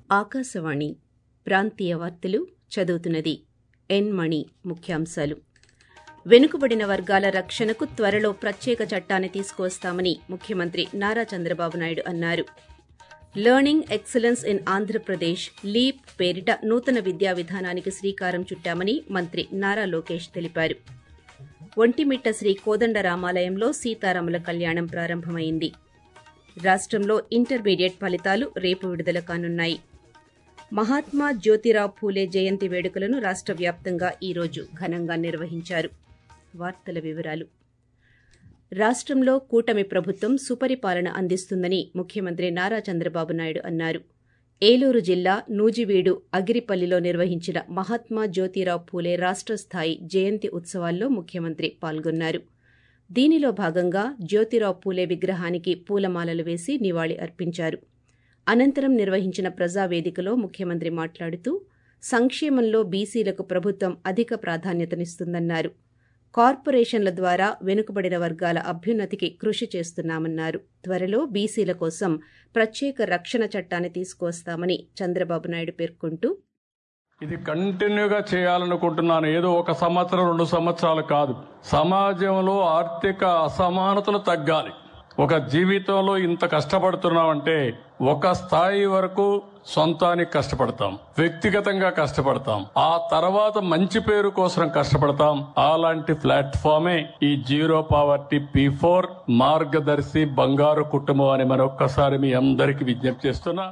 ఆకాశవాణి ప్రాంతీయ వార్తలు చదువుతున్నది ఎన్ మణి ముఖ్యాంశాలు వెనుకబడిన వర్గాల రక్షణకు త్వరలో ప్రత్యేక చట్టాన్ని తీసుకువస్తామని ముఖ్యమంత్రి నారా చంద్రబాబు నాయుడు అన్నారు Learning Excellence in Andhra Pradesh LEAP పేరిట నూతన విద్యా విధానానికి శ్రీకారం చుట్టామని మంత్రి నారా లోకేష్ తెలిపారు ఒంటిమిట్ట శ్రీ కోదండరామాలయంలో సీతారాముల కళ్యాణం ప్రారంభమైంది రాష్టంలో ఇంటర్మీడియట్ ఫలితాలు రేపు విడుదల కానున్నాయి మహాత్మా జ్యోతిరావు ఫూలే జయంతి వేడుకలను రాష్ట వ్యాప్తంగా ఈరోజు ఘనంగా నిర్వహించారు వార్తల వివరాలు రాష్టంలో కూటమి ప్రభుత్వం సుపరిపాలన అందిస్తుందని ముఖ్యమంత్రి నారా చంద్రబాబు నాయుడు అన్నారు ఏలూరు జిల్లా నూజివీడు అగిరిపల్లిలో నిర్వహించిన మహాత్మా జ్యోతిరావు ఫూలే రాష్ట స్థాయి జయంతి ఉత్సవాల్లో ముఖ్యమంత్రి పాల్గొన్నారు దీనిలో భాగంగా జ్యోతిరావు పూలే విగ్రహానికి పూలమాలలు వేసి నివాళి అర్పించారు అనంతరం నిర్వహించిన ప్రజావేదికలో ముఖ్యమంత్రి మాట్లాడుతూ సంక్షేమంలో బీసీలకు ప్రభుత్వం అధిక ప్రాధాన్యతనిస్తుందన్నారు కార్పొరేషన్ల ద్వారా వెనుకబడిన వర్గాల అభ్యున్నతికి కృషి చేస్తున్నామన్నారు త్వరలో బీసీల కోసం ప్రత్యేక రక్షణ చట్టాన్ని తీసుకువస్తామని చంద్రబాబు నాయుడు పేర్కొంటూ ఇది కంటిన్యూగా చేయాలనుకుంటున్నాను ఏదో ఒక సంవత్సరం రెండు సంవత్సరాలు కాదు సమాజంలో ఆర్థిక అసమానతలు తగ్గాలి ఒక జీవితంలో ఇంత కష్టపడుతున్నామంటే ఒక స్థాయి వరకు సొంతానికి కష్టపడతాం వ్యక్తిగతంగా కష్టపడతాం ఆ తర్వాత మంచి పేరు కోసం కష్టపడతాం అలాంటి ప్లాట్ఫామే ఈ జీరో పావర్టీ పీ ఫోర్ మార్గదర్శి బంగారు కుటుంబం అని మరొక్కసారి మీ అందరికి విజ్ఞప్తి చేస్తున్నా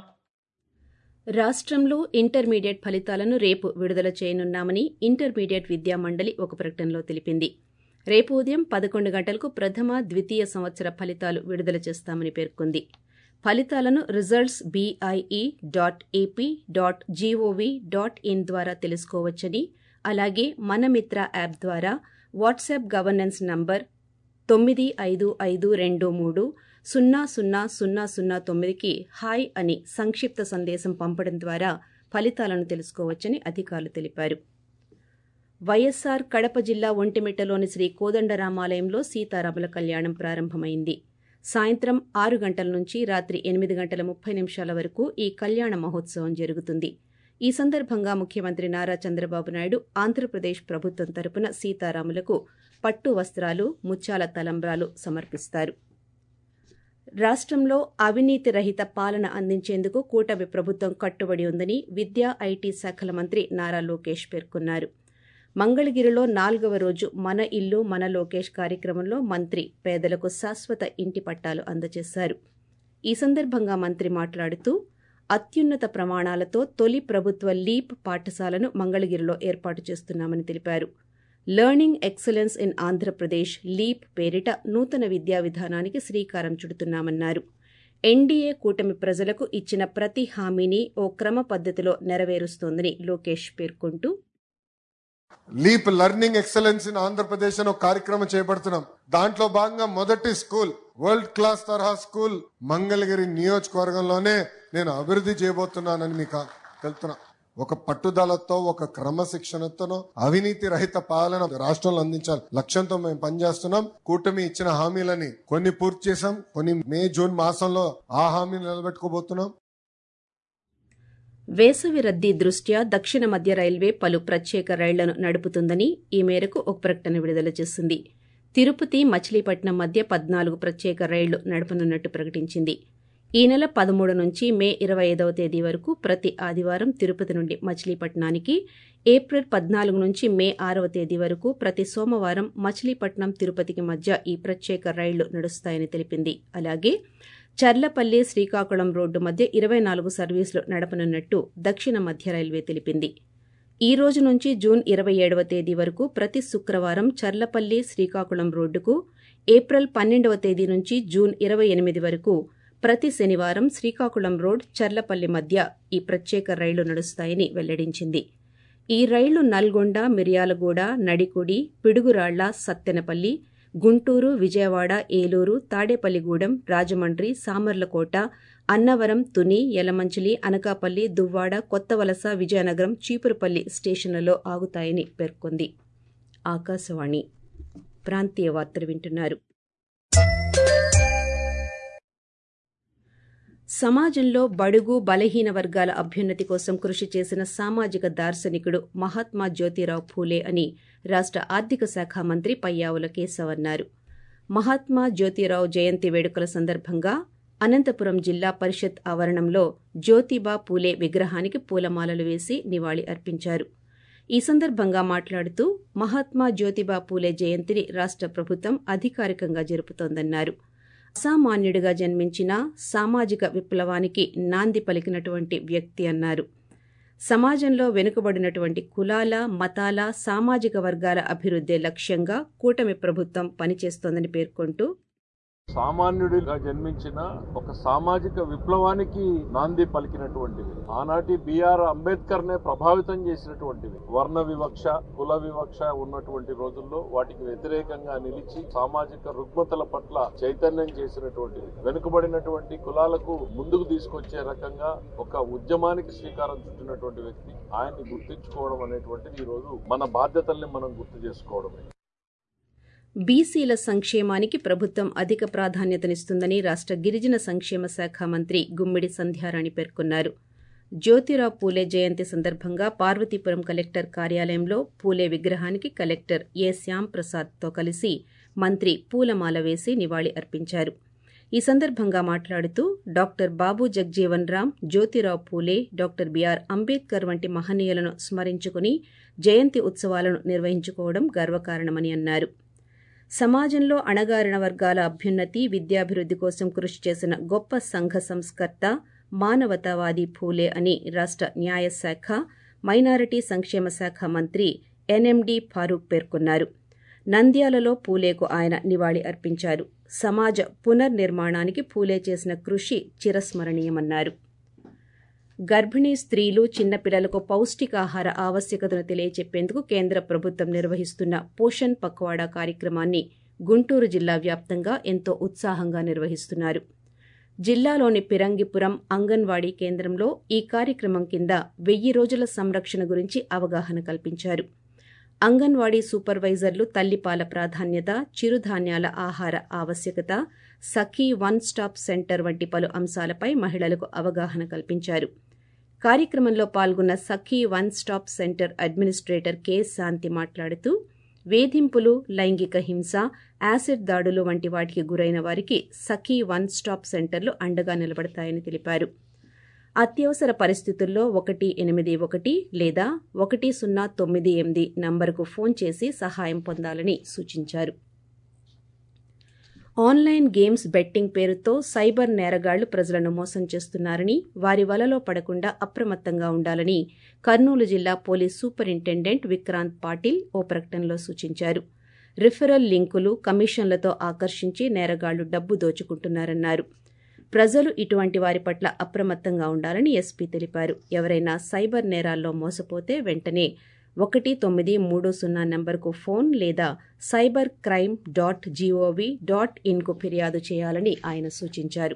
రాష్టంలో ఇంటర్మీడియట్ ఫలితాలను రేపు విడుదల చేయనున్నామని ఇంటర్మీడియట్ విద్యా మండలి ఒక ప్రకటనలో తెలిపింది రేపు ఉదయం పదకొండు గంటలకు ప్రథమ ద్వితీయ సంవత్సర ఫలితాలు విడుదల చేస్తామని పేర్కొంది ఫలితాలను results BIE dot AP dot GOV dot in ద్వారా తెలుసుకోవచ్చని అలాగే మనమిత్ర యాప్ ద్వారా వాట్సాప్ గవర్నెన్స్ నంబర్ తొమ్మిది ఐదు ఐదు రెండు మూడు సున్నా సున్నా సున్నా సున్నా తొమ్మిదికి హాయ్ అని సంక్షిప్త సందేశం పంపడం ద్వారా ఫలితాలను తెలుసుకోవచ్చని అధికారులు తెలిపారు వైఎస్సార్ కడప జిల్లా ఒంటిమిట్టలోని శ్రీ కోదండరామాలయంలో సీతారాముల కళ్యాణం ప్రారంభమైంది సాయంత్రం ఆరు గంటల నుంచి రాత్రి ఎనిమిది గంటల ముప్పై నిమిషాల వరకు ఈ కళ్యాణ మహోత్సవం జరుగుతుంది ఈ సందర్భంగా ముఖ్యమంత్రి నారా చంద్రబాబు నాయుడు ఆంధ్రప్రదేశ్ ప్రభుత్వం తరపున సీతారాములకు పట్టు వస్త్రాలు ముత్యాల తలంబ్రాలు సమర్పిస్తారు రాష్టంలో అవినీతి రహిత పాలన అందించేందుకు కూటమి ప్రభుత్వం కట్టుబడి ఉందని విద్యా ఐటీ శాఖల మంత్రి నారా లోకేష్ పేర్కొన్నారు మంగళగిరిలో నాలుగవ రోజు మన ఇల్లు మన లోకేష్ కార్యక్రమంలో మంత్రి పేదలకు శాశ్వత ఇంటి పట్టాలు అందజేశారు ఈ సందర్భంగా మంత్రి మాట్లాడుతూ అత్యున్నత ప్రమాణాలతో తొలి ప్రభుత్వ లీప్ పాఠశాలను మంగళగిరిలో ఏర్పాటు చేస్తున్నామని తెలిపారు Learning Excellence in Andhra Pradesh LEAP పేరిట నూతన విద్యా విధానానికి శ్రీకారం చుడుతున్నామన్నారు ఎన్డీఏ కూటమి ప్రజలకు ఇచ్చిన ప్రతి హామీని ఓ క్రమ పద్దతిలో నెరవేరుస్తోందని లోకేష్ పేర్కొంటూ LEAP Learning Excellence in Andhra Pradesh అని ఒక కార్యక్రమం చేపడుతున్నాం దాంట్లో భాగంగా మొదటి స్కూల్ వరల్డ్ క్లాస్ తరహా స్కూల్ మంగళగిరి నియోజకవర్గంలోనే నేను అభివృద్ధి చేయబోతున్నానని మీకు తెలుపుతున్నా ఒక పట్టుదలతో ఒక క్రమశిక్షణతో అవినీతి రహిత పాలన రాష్ట్రంలో అందించాలి లక్ష్యంతో మేము పనిచేస్తున్నాం కూటమి ఇచ్చిన హామీలని కొన్ని పూర్తి చేశాం కొన్ని మే జూన్ మాసంలో ఆ హామీని నిలబెట్టుకోబోతున్నాం వేసవి రద్దీ దృష్ట్యా దక్షిణ మధ్య రైల్వే పలు ప్రత్యేక రైళ్లను నడుపుతుందని ఈ మేరకు ఒక ప్రకటన విడుదల చేసింది తిరుపతి మచిలీపట్నం మధ్య పద్నాలుగు ప్రత్యేక రైళ్లు నడపనున్నట్టు ప్రకటించింది ఈ నెల పదమూడు నుంచి మే ఇరవై ఐదవ తేదీ వరకు ప్రతి ఆదివారం తిరుపతి నుండి మచిలీపట్నానికి ఏప్రిల్ పద్నాలుగు నుంచి మే ఆరవ తేదీ వరకు ప్రతి సోమవారం మచిలీపట్నం తిరుపతికి మధ్య ఈ ప్రత్యేక రైళ్లు నడుస్తాయని తెలిపింది అలాగే చర్లపల్లి శ్రీకాకుళం రోడ్డు మధ్య ఇరవై నాలుగు సర్వీసులు నడపనున్నట్టు దక్షిణ మధ్య రైల్వే తెలిపింది ఈ రోజు నుంచి జూన్ ఇరవై ఏడవ తేదీ వరకు ప్రతి శుక్రవారం చర్లపల్లి శ్రీకాకుళం రోడ్డుకు ఏప్రిల్ పన్నెండవ తేదీ నుంచి జూన్ ఇరవై ఎనిమిది వరకు ప్రతి శనివారం శ్రీకాకుళం రోడ్ చర్లపల్లి మధ్య ఈ ప్రత్యేక రైళ్లు నడుస్తాయని వెల్లడించింది ఈ రైళ్లు నల్గొండ మిర్యాలగూడ నడికుడి పిడుగురాళ్ల సత్తెనపల్లి గుంటూరు విజయవాడ ఏలూరు తాడేపల్లిగూడెం రాజమండ్రి సామర్లకోట అన్నవరం తుని యలమంచిలి అనకాపల్లి దువ్వాడ కొత్తవలస విజయనగరం చీపురుపల్లి స్టేషన్లలో ఆగుతాయని పేర్కొంది ఆకాశవాణి ప్రాంతీయ వార్తలు వింటున్నారు సమాజంలో బడుగు బలహీన వర్గాల అభ్యున్నతి కోసం కృషి చేసిన సామాజిక దార్శనికుడు మహాత్మా జ్యోతిరావు ఫూలే అని రాష్ట ఆర్థిక శాఖ మంత్రి పయ్యావుల కేశవ్ అన్నారు మహాత్మా జ్యోతిరావు జయంతి వేడుకల సందర్భంగా అనంతపురం జిల్లా పరిషత్ ఆవరణంలో జ్యోతిబా పూలే విగ్రహానికి పూలమాలలు వేసి నివాళి అర్పించారు ఈ సందర్భంగా మాట్లాడుతూ మహాత్మా జ్యోతిబా పూలే జయంతిని రాష్ట ప్రభుత్వం అధికారికంగా జరుపుతోందన్నారు అసామాన్యుడిగా జన్మించిన సామాజిక విప్లవానికి నాంది పలికినటువంటి వ్యక్తి అన్నారు సమాజంలో వెనుకబడినటువంటి కులాల మతాల సామాజిక వర్గాల అభివృద్ధే లక్ష్యంగా కూటమి ప్రభుత్వం పనిచేస్తోందని పేర్కొంటూ సామాన్యుడిగా జన్మించిన ఒక సామాజిక విప్లవానికి నాంది పలికినటువంటివి ఆనాటి బిఆర్ అంబేద్కర్ నే ప్రభావితం చేసినటువంటివి వర్ణ వివక్ష కుల వివక్ష ఉన్నటువంటి రోజుల్లో వాటికి వ్యతిరేకంగా నిలిచి సామాజిక రుగ్మతల పట్ల చైతన్యం చేసినటువంటివి వెనుకబడినటువంటి కులాలకు ముందుకు తీసుకొచ్చే రకంగా ఒక ఉద్యమానికి శ్రీకారం చుట్టినటువంటి వ్యక్తి ఆయన్ని గుర్తించుకోవడం అనేటువంటిది ఈ రోజు మన బాధ్యతల్ని మనం గుర్తు చేసుకోవడమే బీసీల సంక్షేమానికి ప్రభుత్వం అధిక ప్రాధాన్యతనిస్తుందని రాష్ట గిరిజన సంక్షేమ శాఖ మంత్రి గుమ్మిడి సంధ్యారాణి పేర్కొన్నారు జ్యోతిరావు పూలే జయంతి సందర్భంగా పార్వతీపురం కలెక్టర్ కార్యాలయంలో పూలే విగ్రహానికి కలెక్టర్ ఏ శ్యాం ప్రసాద్తో కలిసి మంత్రి పూలమాల వేసి నివాళి అర్పించారు ఈ సందర్భంగా మాట్లాడుతూ doctor Babu Jagjivan Ram Jyotirao Phule doctor BR Ambedkar వంటి మహనీయులను స్మరించుకుని జయంతి ఉత్సవాలను నిర్వహించుకోవడం గర్వకారణమని అన్నారు సమాజంలో అణగారిన వర్గాల అభ్యున్నతి విద్యాభివృద్ధి కోసం కృషి చేసిన గొప్ప సంఘ సంస్కర్త మానవతావాది ఫూలే అని రాష్ట న్యాయశాఖ మైనారిటీ సంక్షేమ శాఖ మంత్రి ఎన్ఎండి ఫారూక్ పేర్కొన్నారు నంద్యాలలో పూలేకు ఆయన నివాళి అర్పించారు సమాజ పునర్నిర్మాణానికి పూలే చేసిన కృషి చిరస్మరణీయమన్నారు గర్భిణీ స్త్రీలు చిన్నపిల్లలకు పౌష్టికాహార ఆవశ్యకతను తెలియచెప్పేందుకు కేంద్ర ప్రభుత్వం నిర్వహిస్తున్న పోషణ్ పక్వాడా కార్యక్రమాన్ని గుంటూరు జిల్లా వ్యాప్తంగా ఎంతో ఉత్సాహంగా నిర్వహిస్తున్నారు జిల్లాలోని పిరంగిపురం అంగన్వాడీ కేంద్రంలో ఈ కార్యక్రమం కింద వెయ్యి రోజుల సంరక్షణ గురించి అవగాహన కల్పించారు అంగన్వాడీ సూపర్వైజర్లు తల్లిపాల ప్రాధాన్యత చిరుధాన్యాల ఆహార ఆవశ్యకత సఖీ వన్ స్టాప్ సెంటర్ వంటి పలు అంశాలపై మహిళలకు అవగాహన కల్పించారు కార్యక్రమంలో పాల్గొన్న Sakhi One Stop Centre administrator K Shanti మాట్లాడుతూ వేధింపులు లైంగిక హింస యాసిడ్ దాడులు వంటి వాటికి గురైన వారికి సఖీ వన్ స్టాప్ సెంటర్లు అండగా నిలబడతాయని తెలిపారు అత్యవసర పరిస్థితుల్లో ఒకటి ఎనిమిది ఒకటి లేదా ఒకటి సున్నా తొమ్మిది ఎనిమిది నంబరుకు ఫోన్ చేసి సహాయం పొందాలని సూచించారు ఆన్లైన్ గేమ్స్ బెట్టింగ్ పేరుతో సైబర్ నేరగాళ్లు ప్రజలను మోసం చేస్తున్నారని వారి వలలో పడకుండా అప్రమత్తంగా ఉండాలని కర్నూలు జిల్లా పోలీస్ సూపరింటెండెంట్ విక్రాంత్ పాటిల్ ఓ ప్రకటనలో సూచించారు రిఫరల్ లింకులు కమిషన్లతో ఆకర్షించి నేరగాళ్లు డబ్బు దోచుకుంటున్నారన్నారు ప్రజలు ఇటువంటి వారి పట్ల అప్రమత్తంగా ఉండాలని ఎస్పీ తెలిపారు ఎవరైనా సైబర్ నేరాల్లో మోసపోతే వెంటనే ఒకటి తొమ్మిది మూడు సున్నా నెంబర్కు ఫోన్ లేదా cyber crime dot GOV dot ఇన్కు ఫిర్యాదు చేయాలని ఆయన సూచించారు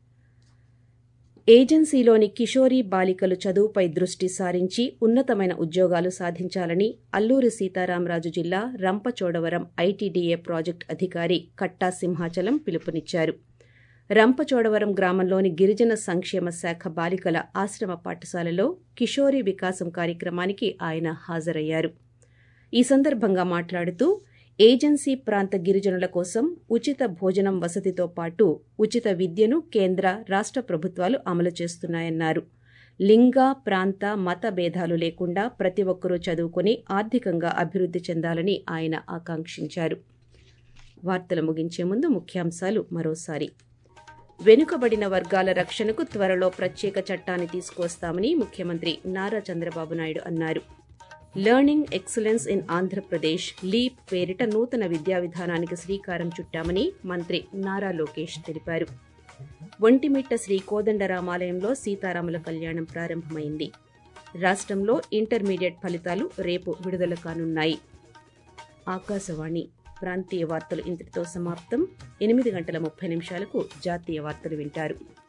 ఏజెన్సీలోని కిషోరీ బాలికలు చదువుపై దృష్టి సారించి ఉన్నతమైన ఉద్యోగాలు సాధించాలని అల్లూరి సీతారామరాజు జిల్లా రంపచోడవరం ఐటీడీఏ ప్రాజెక్టు అధికారి కట్టా సింహాచలం పిలుపునిచ్చారు రంపచోడవరం గ్రామంలోని గిరిజన సంక్షేమ శాఖ బాలికల ఆశ్రమ పాఠశాలలో కిషోరీ వికాసం కార్యక్రమానికి ఆయన హాజరయ్యారు ఈ సందర్భంగా మాట్లాడుతూ ఏజెన్సీ ప్రాంత గిరిజనుల కోసం ఉచిత భోజనం వసతితో పాటు ఉచిత విద్యను కేంద్ర రాష్ట ప్రభుత్వాలు అమలు చేస్తున్నాయన్నారు లింగ ప్రాంత మత భేదాలు లేకుండా ప్రతి ఒక్కరూ చదువుకుని ఆర్థికంగా అభివృద్ధి చెందాలని ఆయన ఆకాంక్షించారు వార్తలు ముగించే ముందు ముఖ్యాంశాలు మరోసారి వెనుకబడిన వర్గాల రక్షణకు త్వరలో ప్రత్యేక చట్టాన్ని తీసుకువస్తామని ముఖ్యమంత్రి నారా చంద్రబాబు నాయుడు అన్నారు Learning Excellence in Andhra Pradesh LEAP పేరిట నూతన విద్యా విధానానికి శ్రీకారం చుట్టామని మంత్రి నారా లోకేష్ తెలిపారు ఒంటిమిట్ట శ్రీ కోదండరామాలయంలో సీతారాముల కళ్యాణం ప్రారంభమైంది రాష్ట్రంలో ఇంటర్మీడియట్ ఫలితాలు రేపు విడుదల కానున్నాయి ఆకాశవాణి ప్రాంతీయ వార్తలు ఇంతటితో సమాప్తం ఎనిమిది గంటల ముప్పై నిమిషాలకు జాతీయ వార్తలు వింటారు